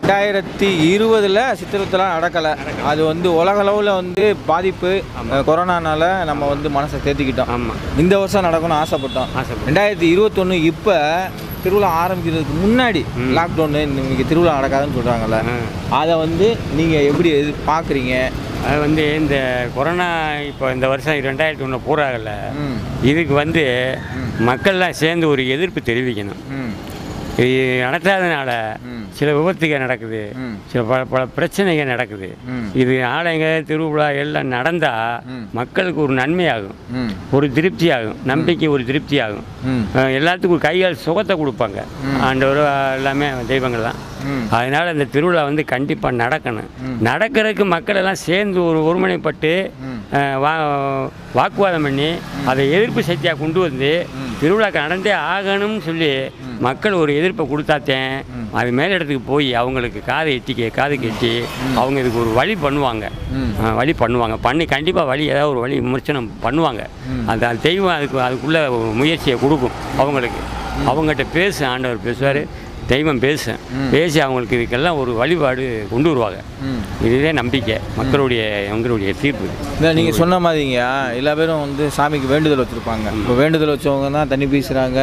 ரெண்டாயிரத்தி இருபதில் சித்திரத்தெல்லாம் நடக்கலை அது வந்து உலகளவில் வந்து பாதிப்பு அஹ், கொரோனானால நம்ம வந்து மனசை தேத்திக்கிட்டோம் ஆமாம் இந்த வருஷம் நடக்கணும்னு ஆசைப்பட்டோம் ஆசைப்பட்டோம். ரெண்டாயிரத்தி இருபத்தொன்று இப்போ திருவிழா ஆரம்பிக்கிறதுக்கு முன்னாடி லாக்டவுனு இன்னைக்கு திருவிழா நடக்காதுன்னு சொல்கிறாங்கல்ல அதை வந்து நீங்கள் எப்படி எது பார்க்குறீங்க அது வந்து இந்த கொரோனா இப்போ இந்த வருஷம் ரெண்டாயிரத்தி ஒன்று பூராகல ம் இதுக்கு வந்து மக்கள்லாம் சேர்ந்து ஒரு எதிர்ப்பு தெரிவிக்கணும் ம் இது நடத்தாதனால ம். சில விபத்துகள் நடக்குது ம். சில பல பல பிரச்சனைகள் நடக்குது ம். இது ஆலயங்க திருவிழா எல்லாம் நடந்தால் ம். மக்களுக்கு ஒரு நன்மையாகும் ம் ஒரு திருப்தி ஆகும் நம்பிக்கை ஒரு திருப்தி ஆகும் ம் அஹ் எல்லாத்துக்கும் ஒரு கையால் சுகத்தை கொடுப்பாங்க ஆண்டவர் எல்லாமே தெய்வங்கள் தான் ம் அதனால் இந்த திருவிழா வந்து கண்டிப்பாக நடக்கணும் நடக்கிறதுக்கு மக்கள் எல்லாம் சேர்ந்து ஒரு ஒருமுனைப்பட்டு அஹ், வா வாக்குவாதம் பண்ணி அதை எதிர்ப்பு சக்தியாக கொண்டு வந்து திருவிழாக்கு நடந்தே ஆகணும்னு சொல்லி மக்கள் ஒரு எதிர்ப்பை கொடுத்தாத்தேன் அது மேல் இடத்துக்கு போய் அவங்களுக்கு காதை எட்டிக்க காது கெட்டி அவங்க இதுக்கு ஒரு வழி பண்ணுவாங்க ம். அஹ், வழி பண்ணுவாங்க பண்ணி கண்டிப்பாக வழி ஏதாவது ஒரு வழி விமர்சனம் பண்ணுவாங்க அந்த அந்த தெய்வம் அதுக்கு அதுக்குள்ளே ஒரு முயற்சியை கொடுக்கும் அவங்களுக்கு அவங்ககிட்ட பேசு ஆண்டவர் பேசுவார் தெய்வம் பேசும் பேசி அவங்களுக்கு இதுக்கெல்லாம் ஒரு வழிபாடு கொண்டு வருவாங்க ம் இதுவே நம்பிக்கை மக்களுடைய எங்களுடைய தீர்ப்பு இல்லை நீங்கள் சொன்ன மாதிரிங்க எல்லா பேரும் வந்து சாமிக்கு வேண்டுதல் வச்சுருப்பாங்க இப்போ வேண்டுதல் வச்சவங்க தான் தண்ணி பீசுகிறாங்க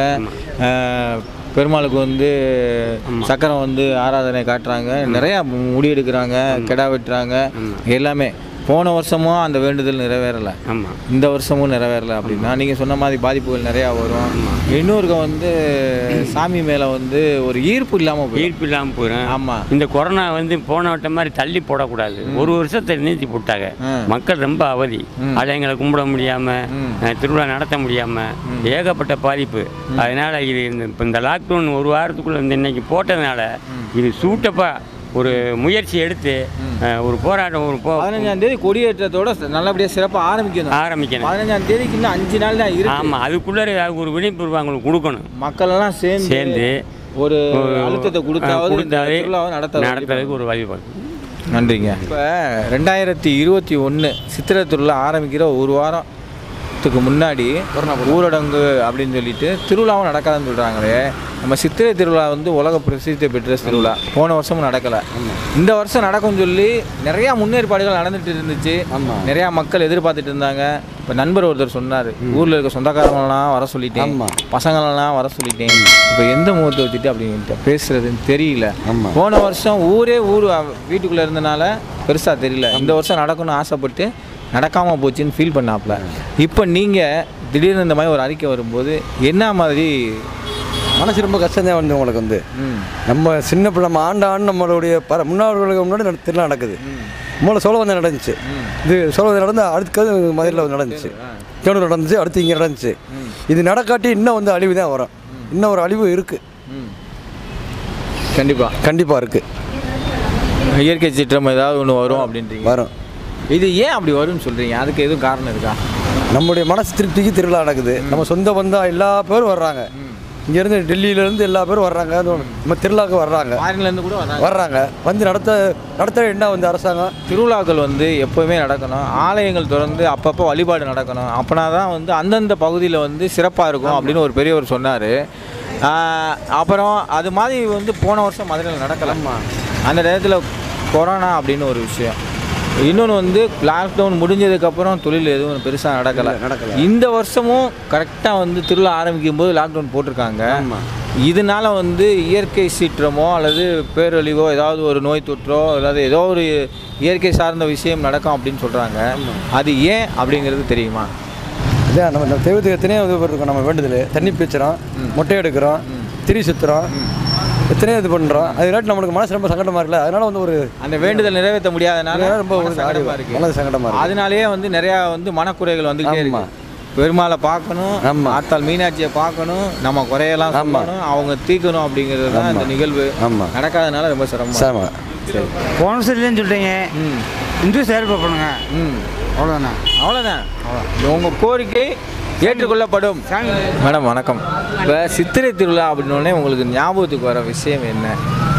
பெருமாளுக்கு வந்து சக்கரம் வந்து ஆராதனை காட்டுறாங்க நிறையா முடி எடுக்கிறாங்க கிடா வெட்டுறாங்க எல்லாமே போன வருஷமும் அந்த வேண்டுதல் நிறைவேறலை ஆமாம் இந்த வருஷமும் நிறைவேறல அப்படின்னா நீங்கள் சொன்ன மாதிரி பாதிப்புகள் நிறையா வரும் இன்னொருக்க வந்து சாமி மேலே வந்து ஒரு ஈர்ப்பு இல்லாமல் போயிடும் ஈர்ப்பு இல்லாமல் போயிடும் ஆமாம் இந்த கொரோனா வந்து போன வட்டம் மாதிரி தள்ளி போடக்கூடாது ஒரு வருஷத்தை நீட்டி போட்டாங்க ம். மக்கள் ரொம்ப அவதி ஆலயங்களை கும்பிட முடியாமல் திருவிழா நடத்த முடியாமல் ஏகப்பட்ட பாதிப்பு அதனால் இது இந்த இப்போ இந்த லாக்டவுன் ஒரு வாரத்துக்குள்ளே இந்த இன்னைக்கு போட்டதுனால இது சூட்டப்பா ஒரு முயற்சி எடுத்து அஹ், ஒரு போராட்டம் ஒரு போ பதினஞ்சாம் தேதி கொடியேற்றத்தோட நல்லபடியாக சிறப்பாக ஆரம்பிக்கணும் ஆரம்பிக்கணும் பதினஞ்சாம் தேதிக்கு இன்னும் அஞ்சு நாள் தான் இருக்கு ஆமாம் அதுக்குள்ளே ஒரு விழிப்புணர்வு அவங்களுக்கு கொடுக்கணும் மக்கள் எல்லாம் சேர்ந்து சேர்ந்து ஒரு ஒரு- அழுத்தத்தை கொடுத்தாவது இந்த கொடுத்தாவே திருவிழாவை நடத்த நடத்துறதுக்கு ஒரு வழிபாடு நன்றிங்க இப்போ ரெண்டாயிரத்தி இருபத்தி ஒன்று சித்திரை திருவிழா ஆரம்பிக்கிற ஒரு வாரத்துக்கு முன்னாடி ஊரடங்கு அப்படின்னு சொல்லிட்டு திருவிழாவும் நடக்காதுன்னு சொல்கிறாங்களே நம்ம சித்திரை திருவிழா வந்து உலக பிரசித்தி பெற்ற திருவிழா போன வருஷமும் நடக்கலை இந்த வருஷம் நடக்கும்னு சொல்லி நிறையா முன்னேற்பாடுகள் நடந்துட்டு இருந்துச்சு நிறையா மக்கள் எதிர்பார்த்துட்டு இருந்தாங்க இப்போ நண்பர் ஒருத்தர் சொன்னார் ஊரில் இருக்க சொந்தக்காரங்களெல்லாம் வர சொல்லிட்டேன் பசங்களெல்லாம் வர சொல்லிட்டேன் இப்போ எந்த முகத்தை வச்சுட்டு அப்படின்ட்டு பேசுறதுன்னு தெரியல போன வருஷம் ஊரே ஊர் அவ- வீட்டுக்குள்ளே இருந்தனால பெருசாக தெரியல இந்த வருஷம் நடக்கணும்னு ஆசைப்பட்டு நடக்காமல் போச்சுன்னு ஃபீல் பண்ணாப்புல இப்போ நீங்கள் திடீர்னு இந்த மாதிரி ஒரு அறிக்கை வரும்போது என்ன மாதிரி மனசு ரொம்ப கஷ்டம்தான் வந்து உங்களுக்கு வந்து ம் நம்ம சின்ன பிள்ளை நம்ம ஆண்டாண்டு நம்மளுடைய பர முன்னோர்களுக்கு முன்னாடி நட- திருவிழா நடக்குது மூளை சோழவந்தம் நடந்துச்சு இது சோழவந்தம் நடந்து அடுத்தது மதுரையில் வந்து நடந்துச்சு தேனூர் நடந்துச்சு அடுத்து இங்கே நடந்துச்சு இது நடக்காட்டி இன்னும் வந்து அழிவு தான் வரும் இன்னும் ஒரு அழிவு இருக்குது ம் கண்டிப்பாக கண்டிப்பாக இருக்குது இயற்கை சீற்றம் ஏதாவது ஒன்று வரும் அப்படின்றீங்க வரும் இது ஏன் அப்படி வரும்னு சொல்கிறீங்க அதுக்கு எதுவும் காரணம் இருக்கா நம்முடைய மனசு திருப்திக்கு திருவிழா நடக்குது நம்ம சொந்த பந்தம் எல்லா பேரும் வர்றாங்க இங்கேருந்து டெல்லியிலேருந்து எல்லா பேரும் வர்றாங்க நம்ம திருவிழாவுக்கு வர்றாங்க ஃபாரின்லேருந்து கூட வராங்க வர்றாங்க வந்து நடத்த நடத்த என்ன வந்து அரசாங்கம் திருவிழாக்கள் வந்து எப்போவுமே நடக்கணும் ஆலயங்கள் திறந்து அப்பப்போ வழிபாடு நடக்கணும் அப்போனா தான் வந்து அந்தந்த பகுதியில் வந்து சிறப்பாக இருக்கும் அப்படின்னு ஒரு பெரியவர் சொன்னார் அப்புறம் அது மாதிரி வந்து போன வருஷம் மதுரையில் நடக்கலாமா அந்த நேரத்தில் கொரோனா அப்படின்னு ஒரு விஷயம் இன்னொன்று வந்து லாக்டவுன் முடிஞ்சதுக்கப்புறம் தொழில் எதுவும் பெருசாக நடக்கலை நடக்கல. இந்த வருஷமும் கரெக்டாக வந்து திருவிழா ஆரம்பிக்கும் போது லாக்டவுன் போட்டிருக்காங்க இதனால வந்து இயற்கை சீற்றமோ அல்லது பேரழிவோ ஏதாவது ஒரு நோய் தொற்றோ அதாவது ஏதோ ஒரு இயற்கை சார்ந்த விஷயம் நடக்கும் அப்படின்னு சொல்கிறாங்க அது ஏன் அப்படிங்கிறது தெரியுமா இதான் நம்ம இந்த தெய்வத்துக்கு எத்தனையோ இது இருக்கோம் நம்ம வேண்டுதல் தண்ணி பீச்சுறோம் மொட்டை எடுக்கிறோம் திரி சுற்றுறோம் எத்தனையோ இது பண்ணுறோம் அதனால நம்மளுக்கு மனசு ரொம்ப சங்கடமாக இருக்குல்ல அதனால வந்து ஒரு அந்த வேண்டுதல் நிறைவேற்ற முடியாதனால அதனால ரொம்ப ஒரு மனசு சங்கடமா ஆடி- இருக்கு மனசு சங்கடமாக இருக்கு அதனாலேயே வந்து நிறையா வந்து மனக்குறைகள் வந்துகிட்டே இருக்கு ஆமா. பெருமாளை பார்க்கணும் ஆமா. ஆத்தாள் மீனாட்சியை பார்க்கணும் நம்ம குறையெல்லாம் ஆமா. சொல்லணும் அவங்க தீர்க்கணும் அப்படிங்கிறது தான் இந்த நிகழ்வு ஆமாம் நடக்காதனால ரொம்ப சிரமம் சாமா சரி போன வருஷத்துலேன்னு சொல்லிட்டீங்க ம் இந்து செயல்பட பண்ணுங்க ம் அவ்வளோதானே அவ்வளோதான் உங்கள் கோரிக்கை ஏற்றுக்கொள்ளப்படும் மேடம் வணக்கம் இப்போ சித்திரை திருவிழா அப்படின்னோடனே உங்களுக்கு ஞாபகத்துக்கு வர விஷயம் என்ன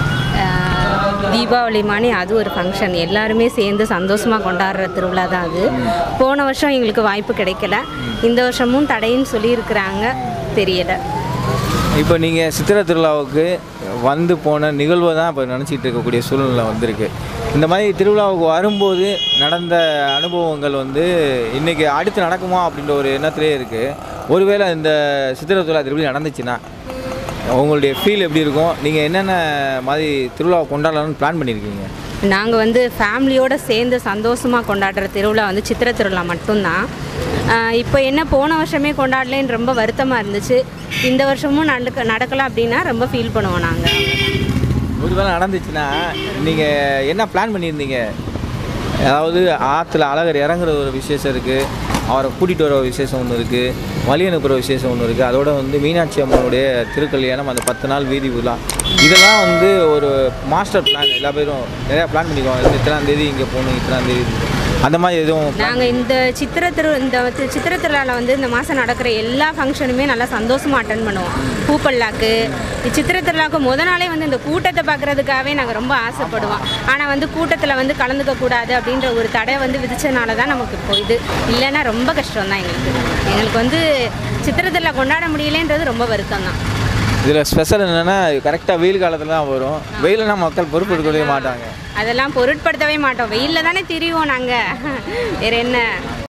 ஆஹ் தீபாவளி மாதிரி அது ஒரு ஃபங்க்ஷன் எல்லாருமே சேர்ந்து சந்தோஷமாக கொண்டாடுற திருவிழா தான் அது போன வருஷம் எங்களுக்கு வாய்ப்பு கிடைக்கல இந்த வருஷமும் தடைன்னு சொல்லியிருக்கிறாங்க தெரியலை இப்போ நீங்கள் சித்திரை திருவிழாவுக்கு வந்து போன நிகழ்வை தான் இப்போ நினச்சிட்டு இருக்கக்கூடிய சூழ்நிலை வந்திருக்கு இந்த மாதிரி திருவிழாவுக்கு வரும்போது நடந்த அனுபவங்கள் வந்து இன்றைக்கி அடுத்து நடக்குமா அப்படின்ற ஒரு எண்ணத்திலே இருக்குது ஒருவேளை இந்த சித்திரை திருவிழா திருப்பி நடந்துச்சுன்னா உங்களுடைய ஃபீல் எப்படி இருக்கும் நீங்கள் என்னென்ன மாதிரி திருவிழாவை கொண்டாடலாம்னு பிளான் பண்ணியிருக்கீங்க நாங்கள் வந்து ஃபேமிலியோடு சேர்ந்து சந்தோஷமாக கொண்டாடுற திருவிழா வந்து சித்திரை திருவிழா மட்டும்தான் ஆஹ் இப்போ என்ன போன வருஷமே கொண்டாடலேன்னு ரொம்ப வருத்தமாக இருந்துச்சு இந்த வருஷமும் நடக்க நடக்கலாம் அப்படின்னா ரொம்ப ஃபீல் பண்ணுவோம் நாங்கள் ஒருவேளை நடந்துச்சுன்னா நீங்கள் என்ன பிளான் பண்ணியிருந்தீங்க அதாவது ஆற்றுல அழகர் இறங்குற ஒரு விசேஷம் இருக்குது அவரை கூட்டிகிட்டு வர ஒரு விசேஷம் ஒன்று இருக்குது வழி அனுப்புகிற விசேஷம் ஒன்று இருக்குது அதோட வந்து மீனாட்சி அம்மனுடைய திருக்கல்யாணம் அந்த பத்து நாள் வீதி விழா இதெல்லாம் வந்து ஒரு மாஸ்டர் பிளான் எல்லா பேரும் நிறையா பிளான் பண்ணிக்குவாங்க இத்தனாம் தேதி இங்கே போகணும் இத்தனாம் தேதி அந்த மாதிரி எதுவும் நாங்கள் இந்த சித்திரை திரு இந்த வந்து சித்திரை திருவிழாவில் வந்து இந்த மாதம் நடக்கிற எல்லா ஃபங்க்ஷனுமே நல்லா சந்தோஷமாக அட்டன் பண்ணுவோம் பூப்பல்லாக்கு சித்திரை திருவிழாவுக்கு முத நாளே வந்து இந்த கூட்டத்தை பார்க்குறதுக்காகவே நாங்கள் ரொம்ப ஆசைப்படுவோம் ஆனால் வந்து கூட்டத்தில் வந்து கலந்துக்க கூடாது அப்படின்ற ஒரு தடை வந்து விதிச்சனால தான் நமக்கு இப்போ இது இல்லைன்னா ரொம்ப கஷ்டம் தான் எங்களுக்கு எங்களுக்கு வந்து சித்திரை திருவிழா கொண்டாட முடியலன்றது ரொம்ப வருத்தம் தான் இதில் ஸ்பெஷல் என்னென்னா கரெக்டாக வெயில் காலத்தில் தான் வரும் வெயிலனா மக்கள் பொறுப்பு எடுக்கவே மாட்டாங்க அதெல்லாம் பொருட்படுத்தவே மாட்டோம் வெயிலில் தானே திரிவோம் நாங்கள் வேறு என்ன